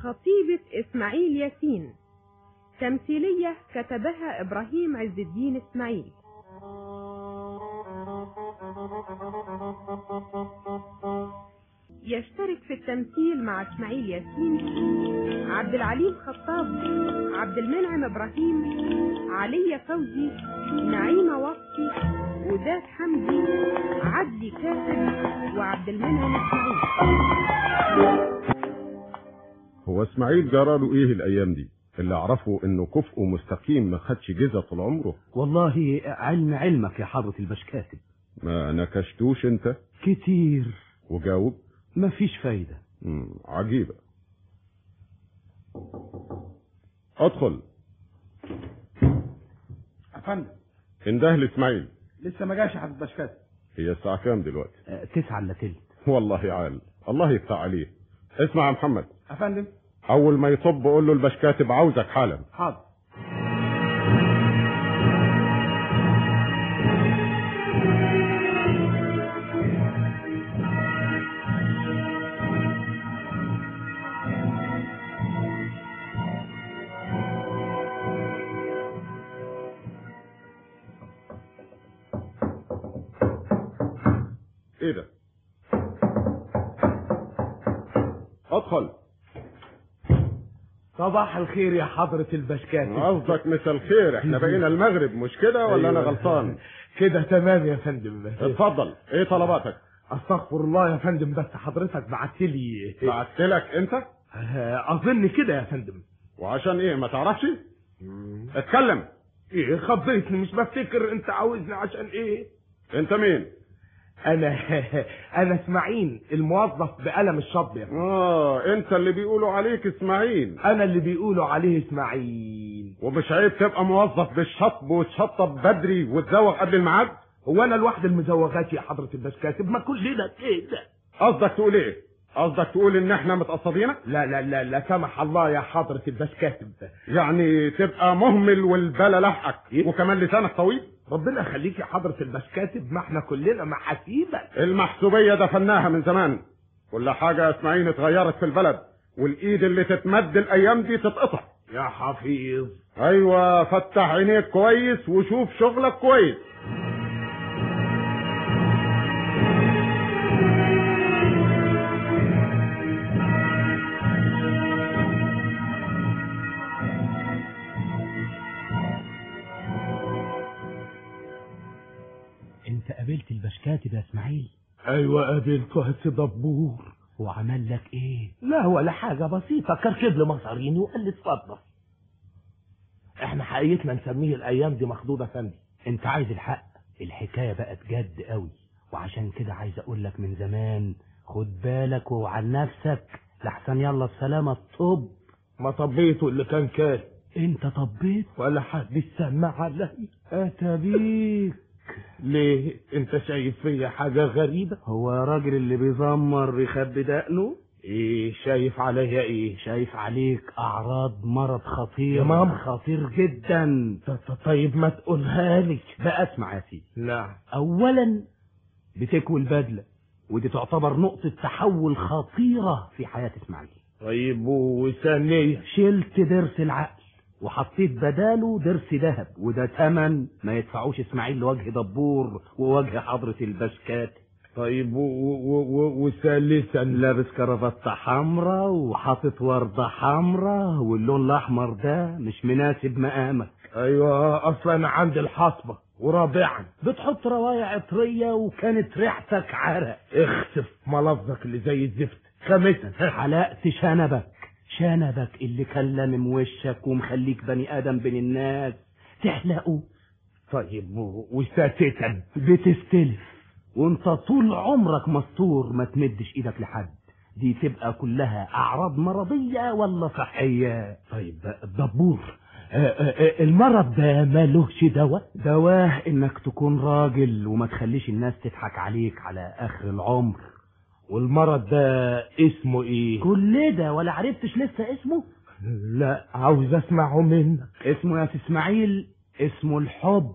خطيبة إسماعيل ياسين تمثيلية كتبها إبراهيم عز الدين إسماعيل يشترك في التمثيل مع إسماعيل ياسين عبد العليم خطاب عبد المنعم إبراهيم علي فوزي نعيمة وصفي وزاد حمدي عدلي كاتب وعبد المنعم إسماعيل هو اسماعيل جراله ايه الايام دي اللي اعرفه انه كفء مستقيم ما خدش جزة طول عمره والله علم علمك يا حضرة البشكاتب ما نكشتوش انت كتير وجاوب مفيش فايدة مم. عجيبة ادخل افندم انده لاسماعيل لسه ما جاش يا حضرة بشكات هي الساعة كام دلوقتي آه، تسعة الا تلت والله عال الله يفتح عليه اسمع يا محمد افندم اول ما يصب قول له البشكاتب عاوزك حالا حاضر ايه ده ادخل صباح الخير يا حضرة البشكاتب قصدك مساء الخير احنا بقينا المغرب مش كده ولا انا أيوة. غلطان كده تمام يا فندم اتفضل ايه طلباتك استغفر الله يا فندم بس حضرتك بعت لي بعتلك انت آه، اظن كده يا فندم وعشان ايه ما تعرفش اتكلم ايه خضيتني مش بفتكر انت عاوزني عشان ايه انت مين انا انا اسماعيل الموظف بقلم الشطب يا فندم. اه انت اللي بيقولوا عليك اسماعيل انا اللي بيقولوا عليه اسماعيل ومش عيب تبقى موظف بالشطب وتشطب بدري وتزوغ قبل الميعاد هو انا لوحدي المزوغات يا حضرة البشكاتب ما كلنا كده قصدك تقول ايه قصدك تقول ان احنا متقصدينك لا لا لا لا سمح الله يا حضرة البشكاتب يعني تبقى مهمل والبلا لحقك إيه؟ وكمان لسانك طويل ربنا يخليك يا حضرة البشكاتب ما احنا كلنا محاسيبك المحسوبية دفناها من زمان كل حاجة يا اسماعيل اتغيرت في البلد والايد اللي تتمد الايام دي تتقطع يا حفيظ ايوه فتح عينيك كويس وشوف شغلك كويس انت قابلت البشكاتب يا اسماعيل ايوه قابلته هسي دبور هو عمل لك ايه لا ولا حاجة بسيطة كركب لي مصاريني وقال لي اتفضل احنا حقيقتنا نسميه الايام دي مخضوضة فندي انت عايز الحق الحكاية بقت جد قوي وعشان كده عايز اقول لك من زمان خد بالك وعن نفسك لحسن يلا السلامة الطب ما طبيته اللي كان كان انت طبيت ولا حد سمع علي اتى بيك ليه انت شايف فيا حاجة غريبة هو يا راجل اللي بيزمر يخبي دقنه ايه شايف عليا ايه شايف عليك اعراض مرض خطير يا ماما. خطير جدا ط- ط- طيب ما تقولها لي بقى اسمع يا سيدي نعم اولا بتكوي البدلة ودي تعتبر نقطة تحول خطيرة في حياة اسماعيل طيب وثانية شلت ضرس العقل وحطيت بداله ضرس ذهب وده تمن ما يدفعوش اسماعيل لوجه دبور ووجه حضرة البشكات طيب و- و- و- وثالثا لابس كرافتة حمرا وحاطط وردة حمرا واللون الأحمر ده مش مناسب مقامك ايوه اصلا عندي الحصبة ورابعا بتحط رواية عطرية وكانت ريحتك عرق اخسف ملفظك اللي زي الزفت خامسا حلقت شنبك شنبك اللي كان لامم وشك ومخليك بني آدم بين الناس تحلقه طيب و- وسادسا بتستلف وانت طول عمرك مستور ما تمدش ايدك لحد دي تبقى كلها اعراض مرضية ولا صحية طيب دبور آه، آه، آه، المرض ده مالوش دواء دواه انك تكون راجل وما تخليش الناس تضحك عليك على اخر العمر والمرض ده اسمه ايه كل ده ولا عرفتش لسه اسمه لا عاوز اسمعه منك اسمه يا سي اسماعيل اسمه الحب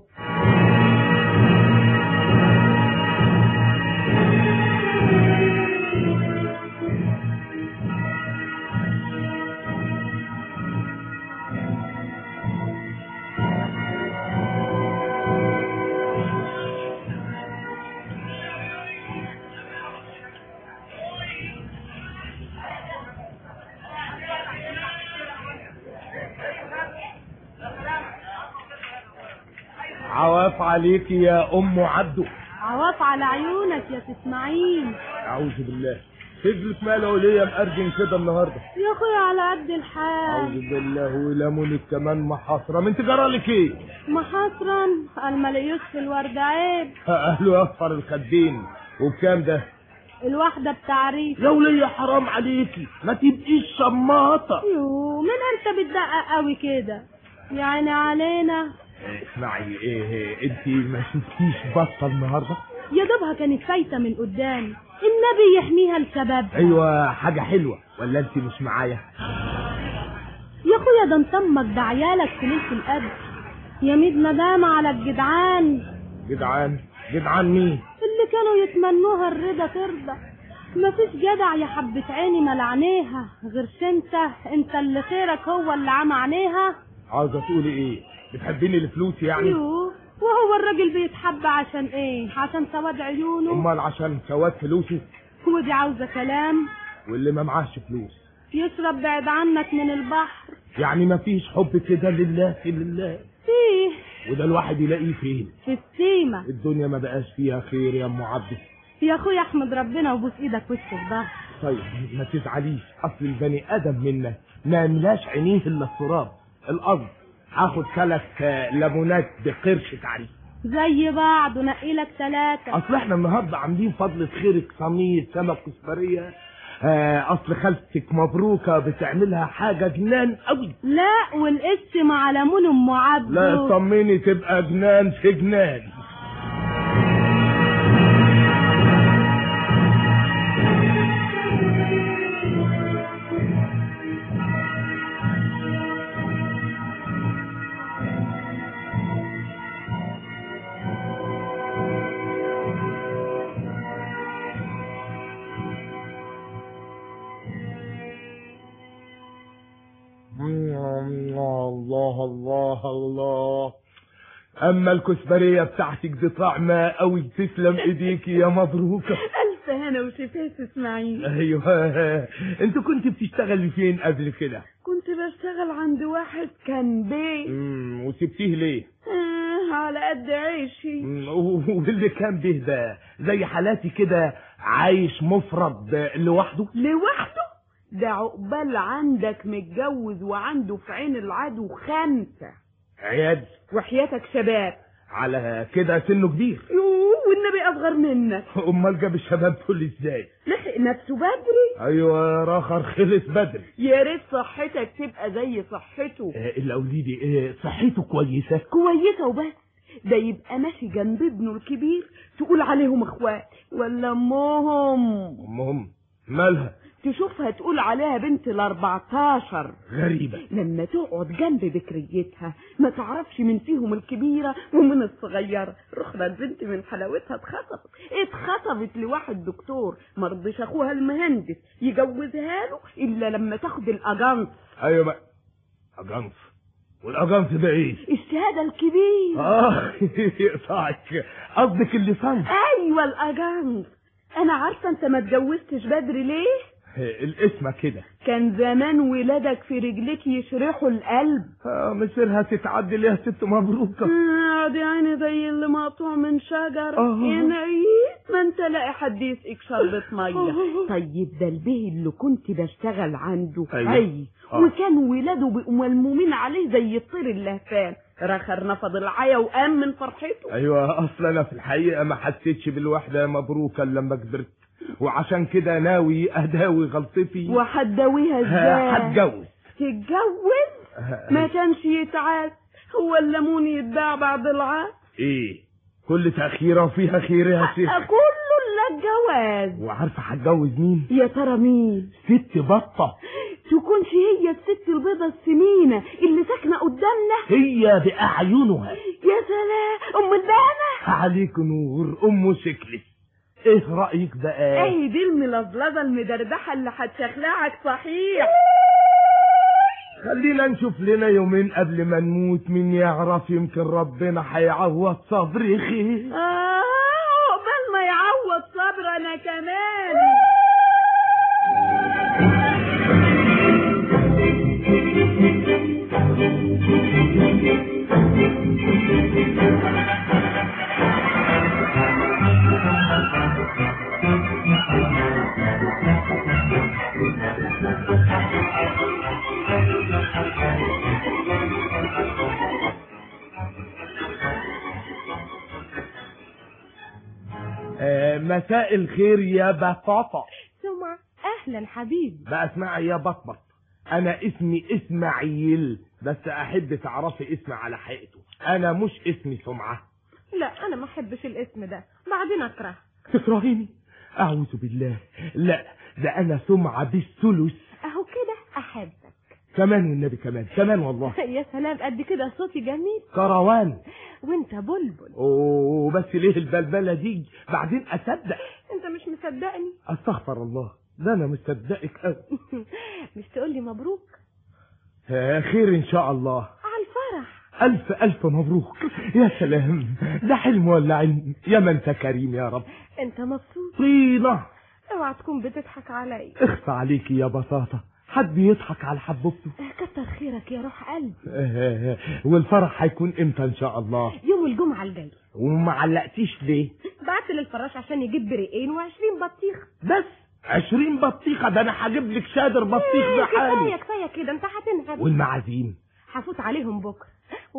عواف عليك يا ام عبده عواف على عيونك يا اسماعيل اعوذ بالله فضلت ماله وليه مأرجن كده النهارده يا اخويا على قد الحال اعوذ بالله ولمونك كمان محاصره من جرالك ايه محاصرا المليوس في الورد عيب اهله يصفر الخدين وبكام ده الواحدة بتعريف يا وليه حرام عليكي ما تبقيش شماطه يو من انت بتدقق قوي كده يعني علينا اسمعي ايه, إيه انت ما شفتيش بطه النهارده يا دوبها كانت فايتة من قدام النبي يحميها السبب ايوه حاجه حلوه ولا انت مش معايا يا اخويا ده انطمك ده عيالك في ليلة القدر يا ميد ندام على الجدعان جدعان جدعان مين اللي كانوا يتمنوها الرضا ترضى مفيش جدع يا حبة عيني ملعنيها غير انت انت اللي خيرك هو اللي عمى عينيها عاوزه تقولي ايه بتحبيني لفلوس يعني يو وهو الراجل بيتحب عشان ايه عشان سواد عيونه امال عشان سواد فلوسه ودي عاوزة كلام واللي ما معاش فلوس يشرب بعد عنك من البحر يعني ما فيش حب كده لله في لله فيه وده الواحد يلاقيه فين في السيمة الدنيا ما بقاش فيها خير يا ام عبده يا اخويا احمد ربنا وبوس ايدك وش في ظهر طيب ما تزعليش اصل البني ادم منا ما يملاش عينيه الا التراب القصد هاخد ثلاث ليمونات بقرش تعريف زي بعض ونقي لك ثلاثة اصل احنا النهارده عاملين فضلة خيرك صينية سمك كسبرية آه اصل خالتك مبروكة بتعملها حاجة جنان قوي لا والاسم على ليمون ام عبده لا اطمني تبقى جنان في جنان الله الله الله اما الكسبرية بتاعتك دي طعمة قوي تسلم ايديكي يا مبروكة الف هنا وشفيت اسماعيل ايوه انت كنت بتشتغلي فين قبل كده كنت بشتغل عند واحد كان بيه امم وسبتيه ليه آه على قد عيشي مم، واللي كان به ده زي حالاتي كده عايش مفرد لوحده لوحده ده عقبال عندك متجوز وعنده في عين العدو خمسة عياد وحياتك شباب على كده سنه كبير يوه والنبي أصغر منك امال جاب الشباب دول ازاي لحق نفسه بدري ايوه يا راخر خلص بدري يا ريت صحتك تبقى زي صحته آه، اللي قولي لي آه، صحته كويسه كويسة وبس ده يبقى ماشي جنب ابنه الكبير تقول عليهم اخوات ولا امهم امهم مالها تشوفها تقول عليها بنت الاربعتاشر غريبه لما تقعد جنب بكريتها ما تعرفش من فيهم الكبيرة ومن الصغيرة رخرة البنت من حلاوتها اتخطفت اتخطفت لواحد دكتور مرضيش اخوها المهندس يجوزها له الا لما تاخد الاجانس ايوه ما اجانس والاجانس ده ايه الشهادة الكبيرة اه يقطعك قصدك اللسان ايوه الاجانس انا عارفة انت ما اتجوزتش بدري ليه آه، الاسم كده كان زمان ولادك في رجليك يشرحوا القلب اه مصيرها تتعدل يا ست مبروكه آه، دي عيني زي اللي مقطوع من شجر آه. يا نعيم ما انت لاقي حد يسقيك شربة مية طيب ده البيه اللي كنت بشتغل عنده أيوة. أي آه. وكان ولاده بقوا ملمومين عليه زي الطير اللهفان رخر نفض العيا وقام من فرحته ايوه اصل انا في الحقيقه ما حسيتش بالوحده يا مبروكه إلا لما كبرت وعشان كده ناوي اداوي غلطتي وهتداويها ها- ازاي هتجوز تتجوز ما كانش يتعاد هو الليمون يتباع بعد العاد ايه كل تاخيره وفيها خير يا ست كله الا الجواز وعارفه هتجوز مين يا ترى مين ست بطه تكونش هي الست البيضة السمينة اللي ساكنة قدامنا هي باعينها يا سلام ام البانة عليك نور ام شكلك ايه رايك بقى اهي دي الملظلظة المدردحة اللي هتشخلعك صحيح خلينا نشوف لنا يومين قبل ما نموت مين يعرف يمكن ربنا هيعوض صبري خير اه عقبال ما يعوض صبر انا كمان Thank you. مساء الخير يا بطاطا سمعة اهلا حبيبي بقى اسمعي يا بطبط انا اسمي اسماعيل بس احب تعرفي اسمي على حقيقته انا مش اسمي سمعه لا انا ما احبش الاسم ده بعدين اكره تكرهيني اعوذ بالله لا ده انا سمعه بالثلث اهو كده احبك كمان والنبي كمان كمان والله يا سلام قد كده صوتي جميل كروان وانت بلبل اوه بس ليه البلبله دي بعدين اصدق انت مش مصدقني استغفر الله ده انا مصدقك قوي مش تقولي مبروك آه، خير ان شاء الله على الفرح الف الف مبروك يا سلام ده حلم ولا علم يا من انت كريم يا رب انت مبسوط طينه اوعى تكون بتضحك علي اخفى عليكي يا بساطه حد يضحك على حبوبته كتر خيرك يا روح قلبي آه، والفرح هيكون امتى ان شاء الله يوم الجمعة الجاي وما علقتيش ليه بعت للفراش عشان يجيب بريقين وعشرين بطيخ بس عشرين بطيخة ده انا هجيب لك شادر بطيخ كفاية بحالي كفاية كده انت هتنهب والمعازيم هفوت عليهم بكرة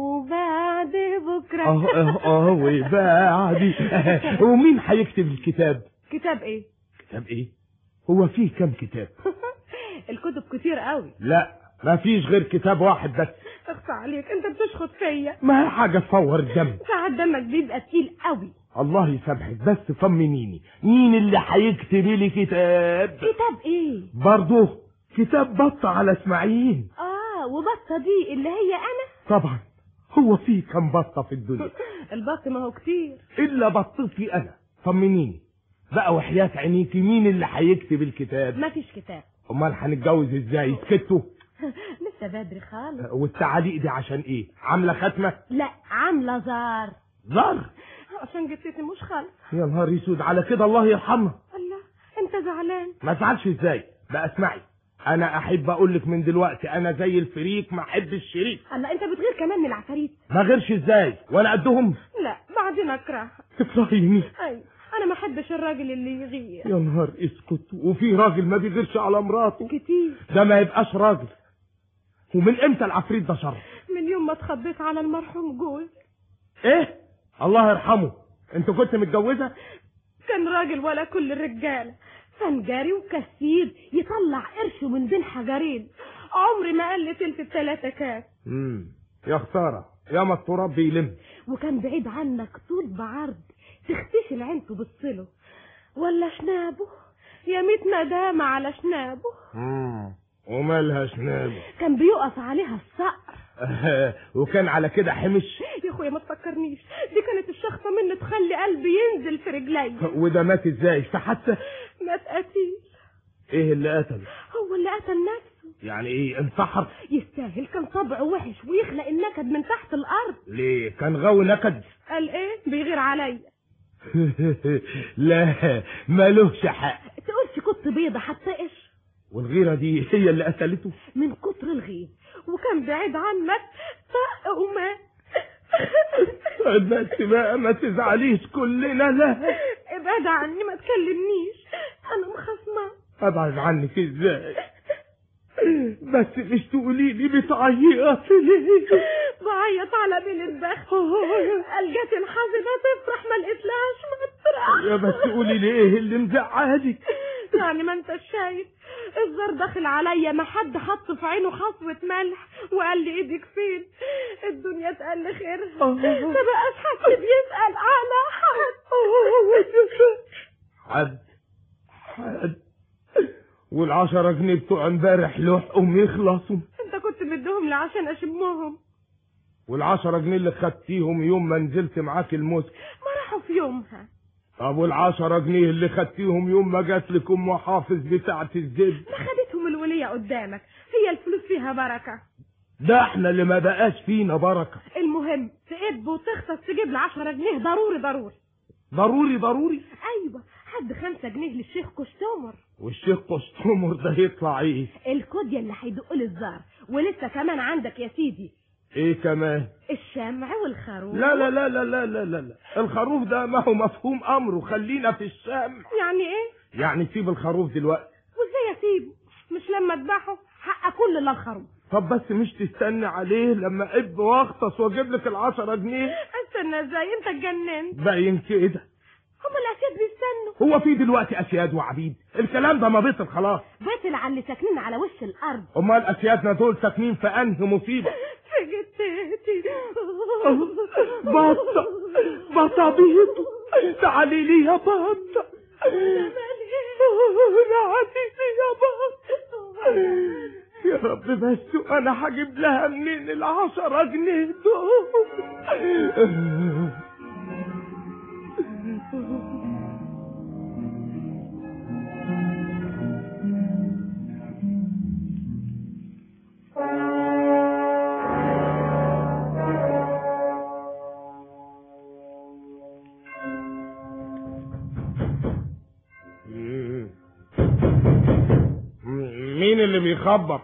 وبعد بكرة اه اه اه وبعدي ومين هيكتب الكتاب كتاب ايه كتاب ايه هو فيه كم كتاب الكتب كتير قوي لا ما فيش غير كتاب واحد بس اخفى عليك انت بتشخط فيا ما هي حاجة تفور الدم ساعات دمك بيبقى تقيل قوي الله يسامحك بس طمنيني مين اللي هيكتب لي كتاب كتاب ايه برضه كتاب بط على اسماعيل اه وبطة دي اللي هي انا طبعا هو فيه كم بطة في الدنيا البط ما هو كتير الا بطتي انا طمنيني بقى وحياة عينيكي مين اللي هيكتب الكتاب ما فيش كتاب امال هنتجوز ازاي سكتوا لسه بدري خالص والتعاليق دي عشان ايه عامله ختمه لا عاملة زار زر عشان جبتني مش خالص يا نهار اسود على كده الله يرحمها الله انت زعلان ما تزعلش ازاي بقى اسمعي انا احب اقول لك من دلوقتي انا زي الفريق ما احب الشريك الله انت بتغير كمان من العفاريت ما غيرش ازاي وانا قدهم لا بعدين اكره تكرهيني ايوه انا ما احبش الراجل اللي يغير يا نهار اسكت وفي راجل ما بيغيرش على مراته كتير ده ما يبقاش راجل ومن امتى العفريت ده شر من يوم ما اتخضيت على المرحوم جوز ايه الله يرحمه انت كنت متجوزه كان راجل ولا كل الرجاله فنجاري وكسيب يطلع قرشه من بين حجرين عمري ما قال لي تلت التلاتة كاس امم يا خساره يا ما التراب بيلم وكان بعيد عنك طول بعرض تختشي العين تبصله ولا شنابه يا ميت ندامة على شنابه امم ومالها شنابه كان بيقف عليها الصقر وكان على كده حمش يا اخويا ما تفكرنيش دي كانت الشخصة مني تخلي قلبي ينزل في رجلي وده مات ازاي في حادثه مات قتيل ايه اللي قتله هو اللي قتل نفسه يعني ايه انتحر يستاهل كان طبعه وحش ويخلق النكد من تحت الارض ليه كان غاوي نكد قال ايه بيغير عليا لا مالوش حق تقولش كنت بيضة هتقش والغيره دي هي اللي قتلته من كتر الغيب وكان بعيد عنك طق ومات بس بقى ما تزعليش كلنا لا ابعد عني ما تكلمنيش انا مخصمة ابعد عنك ازاي بس مش تقولي لي بتعيطي ليه بعيط على بين البخت الجت الحظ تفرح ما لقيتلهاش مطرح يا بس قولي لي ايه اللي مزعلك يعني ما انت شايف الزر داخل عليا ما حد حط في عينه خصوة ملح وقال لي ايدك فين الدنيا تقل خيرها ما بقاش حد بيسأل على حد حد حد والعشرة جنيه بتوع امبارح لحقهم يخلصوا انت كنت مديهم لي عشان اشمهم والعشرة جنيه اللي خدتيهم يوم ما نزلت معاك المسك ما راحوا في يومها طب والعشرة جنيه اللي خدتيهم يوم ما جات لك ام حافظ بتاعة الزبد ما خدتهم الولية قدامك هي الفلوس فيها بركة ده احنا اللي ما بقاش فينا بركة المهم تقب وتختص تجيب لي 10 جنيه ضروري ضروري ضروري ضروري ايوه حد خمسة جنيه للشيخ كشتومر والشيخ قسطمر ده يطلع ايه الكوديا اللي هيدق لي الزار ولسه كمان عندك يا سيدي ايه كمان الشمع والخروف لا لا لا لا لا لا لا, لا. الخروف ده ما هو مفهوم امره خلينا في الشام يعني ايه يعني سيب الخروف دلوقتي وازاي اسيبه مش لما اذبحه حق كل اللي الخروف طب بس مش تستني عليه لما اب واغطس واجيب لك العشرة جنيه استنى ازاي انت اتجننت باين كده هما الاسياد بيستنوا هو في دلوقتي اسياد وعبيد الكلام ده ما بيطل خلاص بطل على اللي ساكنين على وش الارض امال اسيادنا دول ساكنين في انهي مصيبه في جتتي بطة بطة بيض تعالي لي يا بطة تعالي لي يا بطة يا رب بس انا هجيب لها منين العشرة جنيه دول مين اللي بيخبط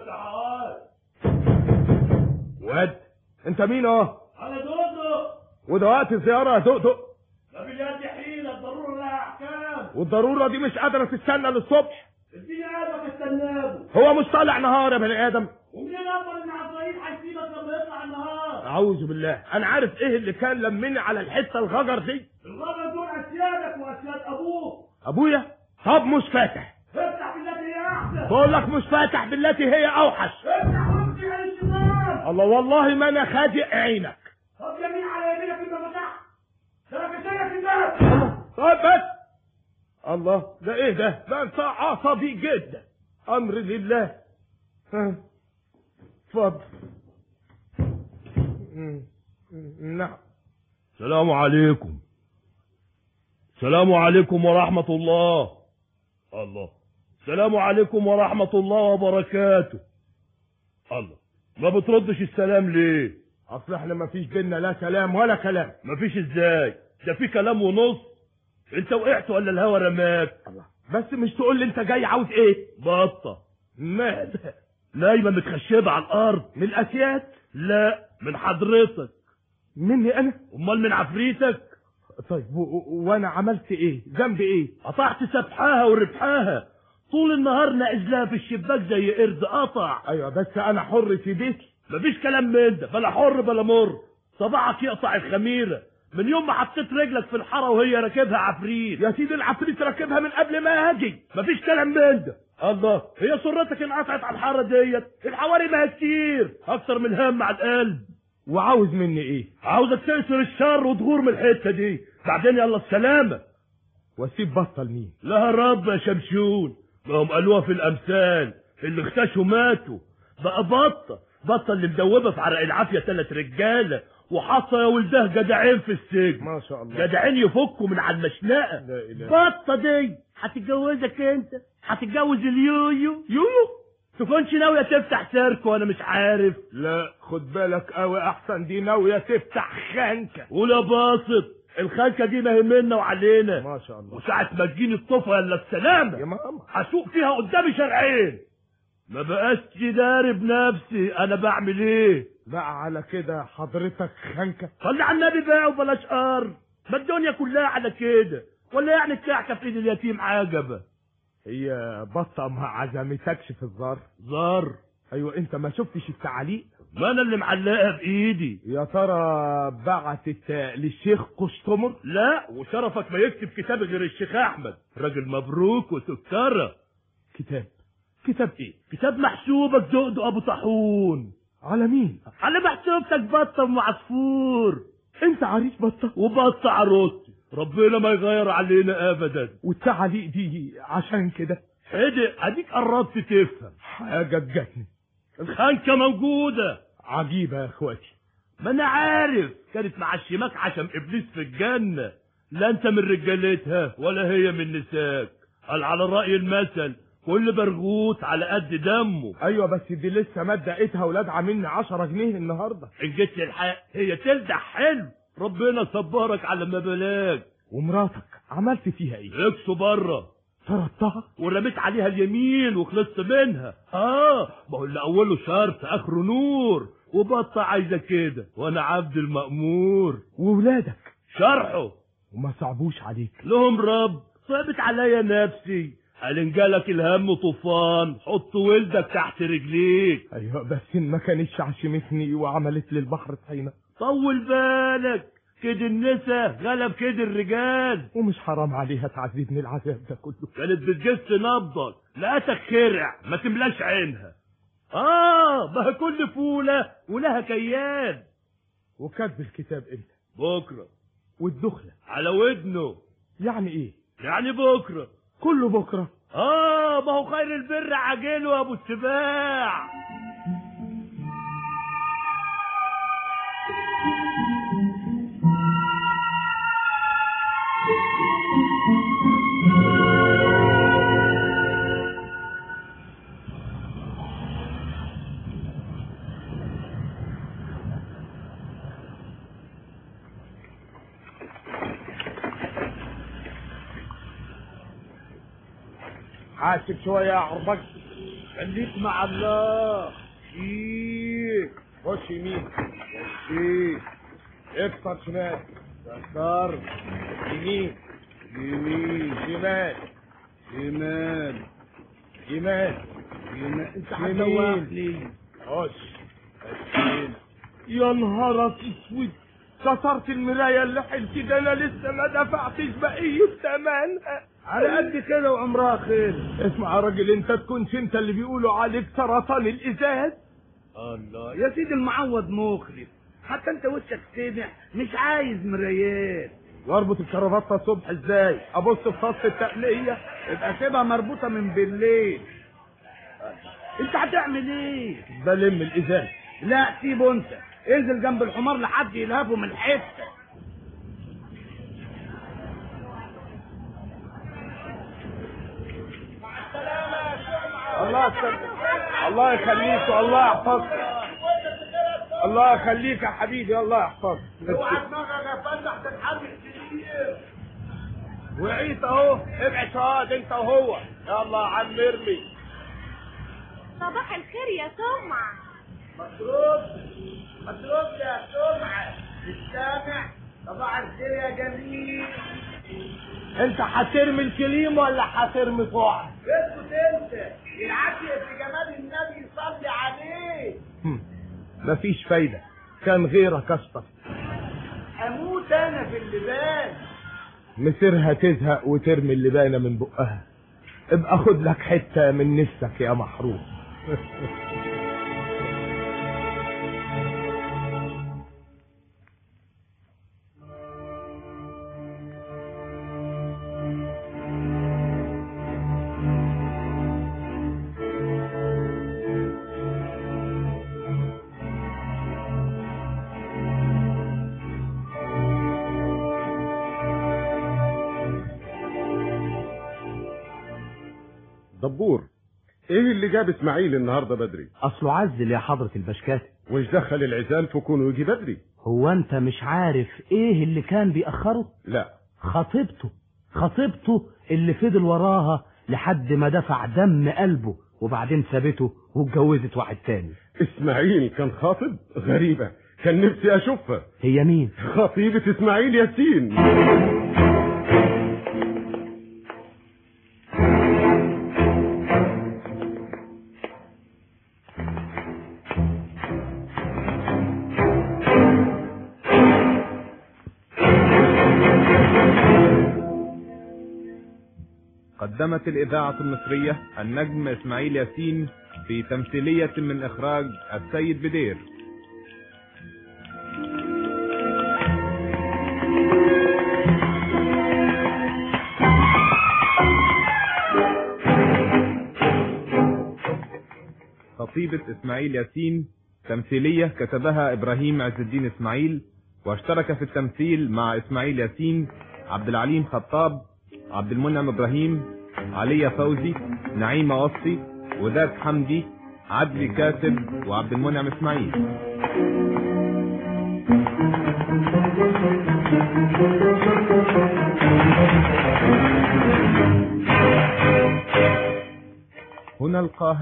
واد انت مين اه انا دودو وده وقت زيارة يا دقدق ده باليد حيلة الضرورة لها احكام والضرورة دي مش قادرة تستنى للصبح اديني قلبك استناه هو مش طالع نهار يا بني ادم ومنين اضمن ان عزرائيل هيسيبك لما يطلع النهار اعوذ بالله انا عارف ايه اللي كان لمني على الحتة الغجر دي الغابة دول اسيادك واسياد ابوك ابويا طب مش فاتح افتح بالتي هي احسن بقول لك مش فاتح بالتي هي اوحش افتح وامشي على الشمال الله والله ما انا خادق عينك طب يمين على يمينك انت فتحت ده انا كسرك الناس طيب بس الله ده ايه ده ده انت عصبي جدا امر لله ها اتفضل مم. نعم السلام عليكم السلام عليكم ورحمة الله الله السلام عليكم ورحمة الله وبركاته الله ما بتردش السلام ليه اصل احنا ما فيش بينا لا كلام ولا كلام مفيش ازاي ده في كلام ونص انت وقعت ولا الهوا رماك الله بس مش تقول لي انت جاي عاوز ايه بطة مال نايمة متخشبة على الارض من الاسياد لا من حضرتك مني انا امال من عفريتك طيب و- و- وانا عملت ايه ذنبي ايه قطعت سبحاها وربحاها طول النهار ناقز لها في الشباك زي قرد قطع ايوه بس انا حر في بيتي مفيش كلام من ده بلا حر بلا مر صباعك يقطع الخميرة من يوم ما حطيت رجلك في الحارة وهي راكبها عفريت يا سيدي العفريت راكبها من قبل ما اجي مفيش كلام من ده الله هي سرتك انقطعت على الحارة ديت الحواري ما هي كتير اكتر من هم على القلب وعاوز مني ايه عاوزك تأسر الشر وتغور من الحتة دي بعدين يلا السلامة واسيب بطل مين لها رب يا شمشون ما هم قالوها في الامثال اللي اختشوا ماتوا بقى بطة بطة اللي مدوبة في عرق العافية تلات رجالة وحاطة يا ولده جدعين في السجن ما شاء الله جدعين يفكوا من على المشنقة لا إله. بطة دي هتتجوزك انت هتتجوز اليويو يويو تكونش ناوية تفتح سيرك وانا مش عارف لا خد بالك قوي احسن دي ناوية تفتح خانكة ولا باسط الخلكة دي ما هي منا وعلينا ما شاء الله وساعة ما تجيني الطفة الا السلامة يا ماما هسوق فيها قدامي شرعين ما بقاش داري بنفسي انا بعمل ايه بقى على كده حضرتك خانكة صلي على النبي بقى وبلاش قر ما الدنيا كلها على كده ولا يعني الكعكة في ايد اليتيم عجبة هي بطة ما عزمتكش في الزار زار ايوه انت ما شفتش التعليق ما انا اللي معلقها بايدي يا ترى بعتت للشيخ قشطمر لا وشرفك ما يكتب كتاب غير الشيخ احمد راجل مبروك وسكرة كتاب كتاب ايه كتاب محسوبك دقدق ابو طاحون على مين على محسوبتك بطة ام عصفور انت عريس بطة وبطة عروستي ربنا ما يغير علينا ابدا والتعليق دي عشان كده حدق اديك قربت تفهم حاجة تجنن الخنكة موجودة عجيبة يا اخواتي ما انا عارف كانت معشماك عشان ابليس في الجنة لا انت من رجالتها ولا هي من نساك قال على رأي المثل كل برغوت على قد دمه ايوه بس دي لسه ما ادقتها ولادعة مني عشرة جنيه النهاردة ان جيت للحق هي تلدع حلو ربنا صبرك على ما بلاك ومراتك عملت فيها ايه اكسوا بره طردتها ورميت عليها اليمين وخلصت منها اه ما هو اللي اوله شرط اخره نور وبطة عايزة كده وانا عبد المأمور وولادك شرحه وما صعبوش عليك لهم رب صعبت عليا نفسي قال ان جالك الهم طوفان حط ولدك تحت رجليك ايوه بس إن ما كانتش عشمتني وعملت لي البحر طحينة طول بالك كيد النسا غلب كيد الرجال ومش حرام عليها تعذبني العذاب ده كله كانت بتجس نبضك لقيتك خرع ما تملاش عينها اه ما هي كل فولة ولها كيان وكتب الكتاب امتى بكرة والدخلة على ودنه يعني ايه يعني بكرة كله بكرة اه ما هو خير البر عاجله يا ابو السباع حاسب شوية يا عربك خليك مع الله شيك خش يمين شيك اكسر شمال يسار يمين يمين شمال شمال شمال شمال انت هتدوخني خش يا نهارك اسود كسرت المراية اللي حلتي ده انا لسه ما دفعتش بقية ثمنها على قد كده وعمرها خير اسمع يا راجل انت تكونش انت اللي بيقولوا عليك سرطان الازاز الله يا سيدي المعوض مخلص حتى انت وشك سامع مش عايز مرايات واربط الكرافته الصبح ازاي ابص في فص التقليه يبقى سيبها مربوطه من بالليل انت هتعمل ايه بلم الازاز لا سيبه انت انزل جنب الحمار لحد يلهفه من حته الله يسلمك الله يخليك والله يحفظك الله يخليك يا حبيبي الله يحفظك اوعى دماغك يا فندح تتحرك كتير وعيت اهو ابعد شهاد انت وهو يلا يا عم ارمي صباح الخير يا سمعة مطلوب مطلوب يا سمعة مش سامع صباح الخير يا جميل انت هترمي الكليم ولا هترمي صوعك اسكت انت العافية في جمال النبي صلي عليه مفيش فايده كان غيرك اشطر اموت انا في اللبان مسيرها تزهق وترمي اللبانه من بقها ابقى خد لك حته من نفسك يا محروم دبور ايه اللي جاب اسماعيل النهارده بدري اصله عزل يا حضرة البشكاتي وش دخل العزال في كونه يجي بدري هو انت مش عارف ايه اللي كان بيأخره لا خطيبته خطيبته اللي فضل وراها لحد ما دفع دم قلبه وبعدين سابته واتجوزت واحد تاني اسماعيل كان خاطب غريبة كان نفسي اشوفها هي مين خطيبة اسماعيل ياسين قدمت الإذاعة المصرية النجم إسماعيل ياسين في تمثيلية من إخراج السيد بدير خطيبة إسماعيل ياسين تمثيلية كتبها إبراهيم عز الدين إسماعيل واشترك في التمثيل مع إسماعيل ياسين عبد العليم خطاب عبد المنعم إبراهيم علي فوزي نعيمة وصي وداد حمدي عدلي كاتب وعبد المنعم إسماعيل هنا القاهرة